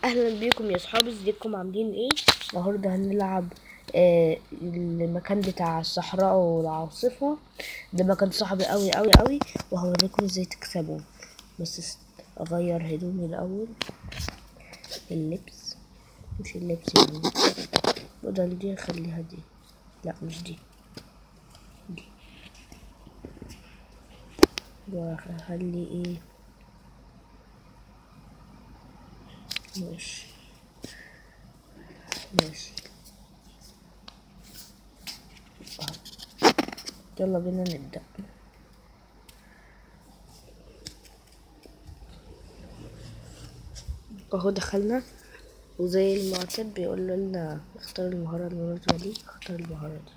اهلا بيكم يا صحابي ازيكم عاملين ايه النهارده هنلعب آه المكان بتاع الصحراء والعاصفة ده مكان صعب قوي قوي قوي وهوريكم ازاي تكسبوه بس است- اغير هدومي الاول اللبس مش اللبس يعني بدل دي اخليها دي لا مش دي دي واخلي ايه ماشي ماشي أهو. يلا بينا نبدأ اهو دخلنا وزي المعتاد بيقول لنا اختار المهارة المناسبة دي اختار المهارة دي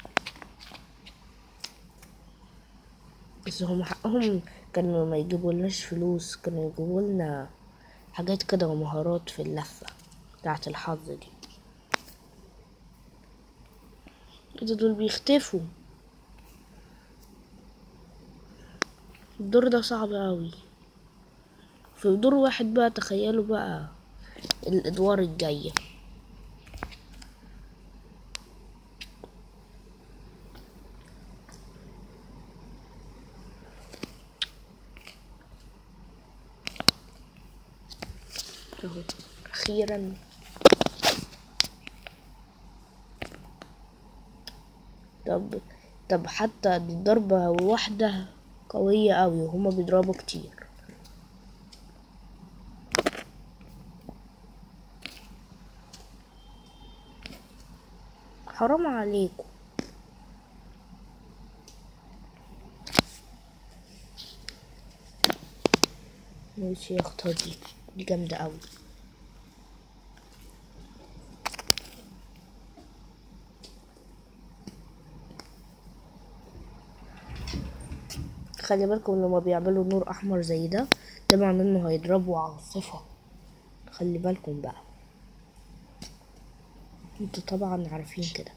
بس هم حقهم كانوا ما يجيبولناش فلوس كانوا يجيبوا لنا حاجات كده ومهارات في اللفة بتاعة الحظ دي ايه ده دول بيختفوا الدور ده صعب قوي في دور واحد بقى تخيلوا بقى الادوار الجاية اهو اخيرا طب طب حتى الضربة واحدة قوية قوي وهما بيضربوا كتير حرام عليكم ماشي يا اختار دي دي جامدة قوي خلي بالكم لما بيعملوا نور احمر زي ده ده معناه انه هيضربوا عاصفة خلي بالكم بقى انتوا طبعا عارفين كده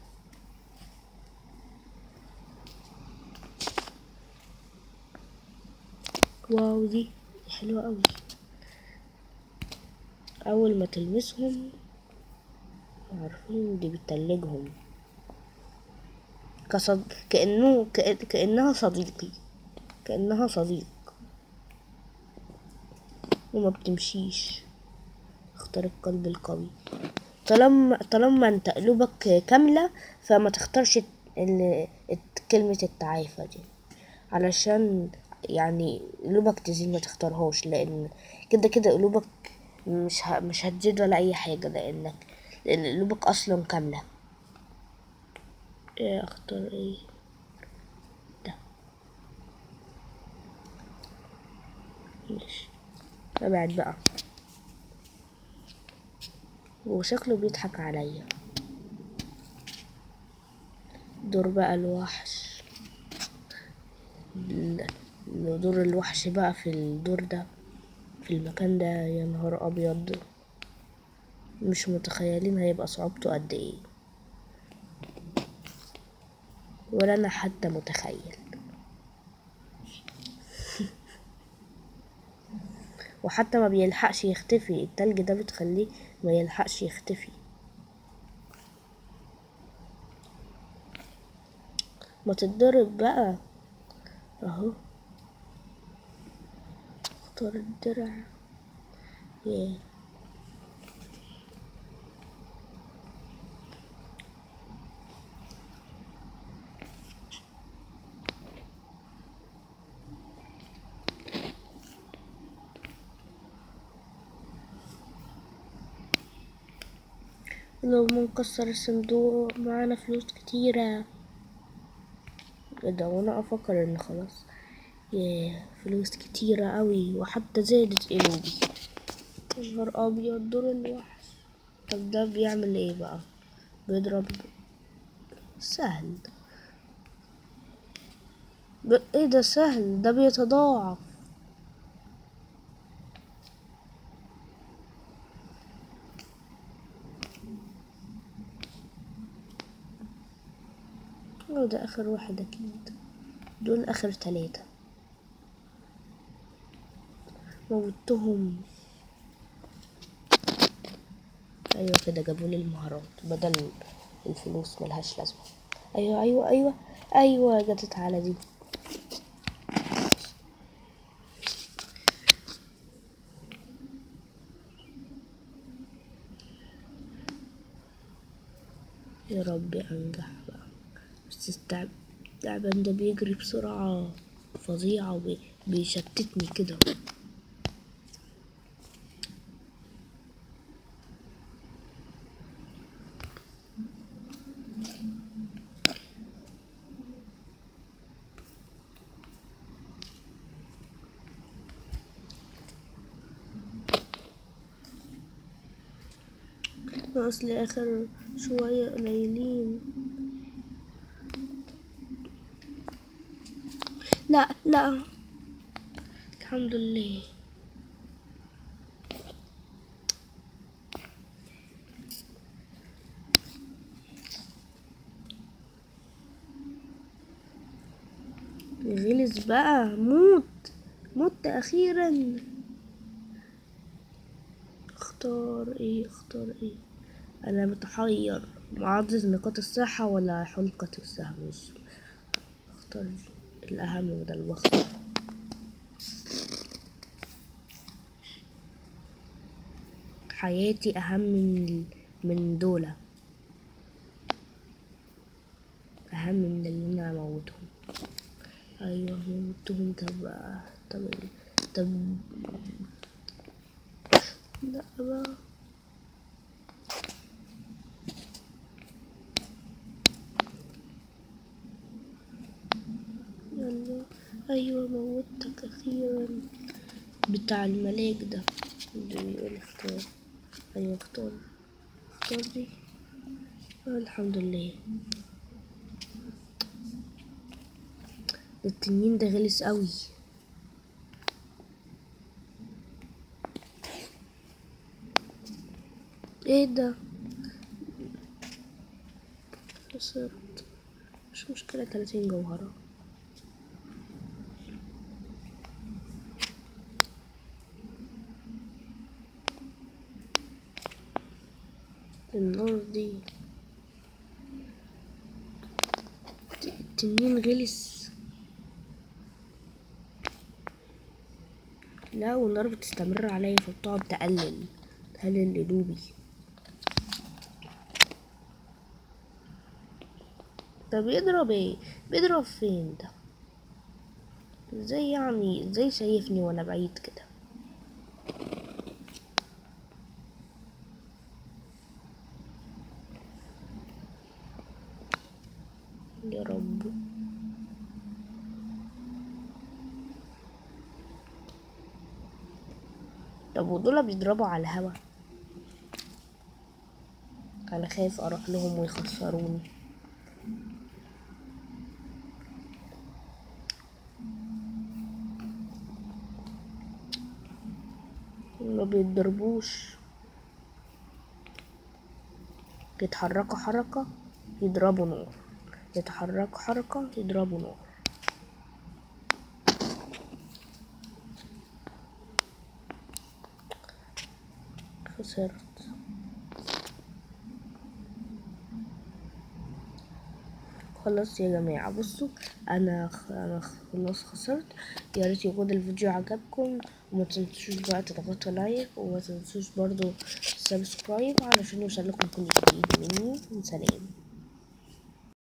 واو دي حلوة قوي اول ما تلمسهم عارفين دي بتتلجهم كصد... كأنه كأ... كأنها صديقي كأنها صديق وما بتمشيش اختار القلب القوي طالما طالما انت قلوبك كاملة فما تختارش ال... الت- كلمة التعافى دي علشان يعني قلوبك تزيد ما تختارهاش لان كده كده قلوبك مش ه... مش هتزيد ولا اي حاجة لانك لان قلوبك اصلا كاملة ايه اختار ايه ده ماشي ابعد بقى وشكله بيضحك عليا دور بقى الوحش ال- دور الوحش بقى في الدور ده في المكان ده يا نهار ابيض مش متخيلين هيبقى صعوبته قد ايه ولا انا حتى متخيل وحتى ما بيلحقش يختفي التلج ده بتخليه ما يلحقش يختفي ما تتضرب بقى اهو اختار الدرع ياه لو منكسر الصندوق معانا فلوس كتيرة ده وانا افكر ان خلاص ياه فلوس كتيرة قوي وحتى زادت قلوبي يا نهار ابيض دور الوحش طب ده بيعمل ايه بقى بيضرب سهل ب... ايه ده سهل ده بيتضاعف هو ده اخر واحد اكيد دول اخر تلاتة موتهم ايوه كده جابوا لي المهارات بدل الفلوس ملهاش لازمه ايوه ايوه ايوه ايوه جت على دي يا رب انجح بقى بس التعب التعبان ده بيجري بسرعة فظيعة وبيشتتني كده ناقص لي اخر شوية قليلين لا لا الحمد لله غلس بقى موت موت اخيرا اختار ايه اختار ايه انا متحير معضلة نقاط الصحة ولا حلقة السهم مش اختار الاهم بدل الوقت حياتي اهم من من دولة اهم من اللي انا اموتهم ايوه موتهم طب طب طب لا بقى يلا ايوه موتك اخيرا بتاع الملاك ده اللي بيقول اختار ايوه اختار اختار دي آه الحمد لله ده التنين ده غلس قوي ايه ده خسرت مش مشكلة تلاتين جوهرة النار دي التنين غلس لا والنار بتستمر عليا فبتقعد تقلل تقلل قلوبي طب بيضرب ايه بيضرب فين ده ازاي يعني ازاي شايفني وانا بعيد كده يا رب طب ودول بيضربوا على الهوا انا خايف اروح لهم ويخسروني ما بيتضربوش يتحركوا حركة يضربوا نار يتحركوا حركة يضربوا نار خسرت خلاص يا جماعة بصوا أنا خ- أنا خلاص خسرت يا ريت يكون الفيديو عجبكم وما تنسوش بقى تضغطوا لايك وما تنسوش برضو سبسكرايب علشان يوصلكم كل جديد مني سلام